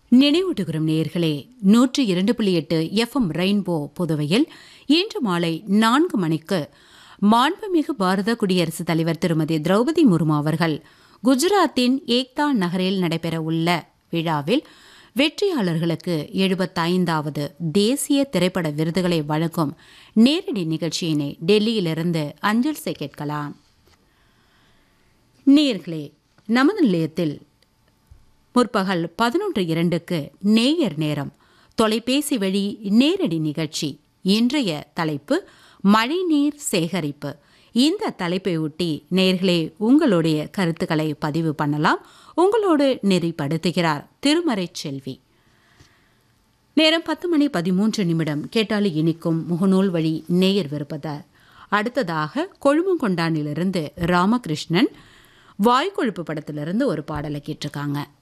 நினைவூட்டுகிறோம் நேயர்களே நூற்றி இரண்டு புள்ளி எட்டு எஃப்எம் ரெயின்போ புதுவையில் இன்று மாலை நான்கு மணிக்கு மாண்புமிகு பாரத குடியரசுத் தலைவர் திருமதி திரௌபதி முர்மு அவர்கள் குஜராத்தின் ஏக்தா நகரில் நடைபெறவுள்ள விழாவில் வெற்றியாளர்களுக்கு எழுபத்தைந்தாவது தேசிய திரைப்பட விருதுகளை வழங்கும் நேரடி நிகழ்ச்சியினை டெல்லியிலிருந்து அஞ்சல் செய்ய கேட்கலாம் நேர்களே நமது நிலையத்தில் முற்பகல் பதினொன்று இரண்டுக்கு நேயர் நேரம் தொலைபேசி வழி நேரடி நிகழ்ச்சி இன்றைய தலைப்பு மழைநீர் சேகரிப்பு இந்த தலைப்பை ஒட்டி நேர்களே உங்களுடைய கருத்துக்களை பதிவு பண்ணலாம் உங்களோடு நெறிப்படுத்துகிறார் திருமறை செல்வி நேரம் பத்து மணி பதிமூன்று நிமிடம் கேட்டாலு இனிக்கும் முகநூல் வழி நேயர் விருப்பதார் அடுத்ததாக கொழுமங்கொண்டானிலிருந்து ராமகிருஷ்ணன் வாய்க்கொழுப்பு படத்திலிருந்து ஒரு பாடலை கேட்டிருக்காங்க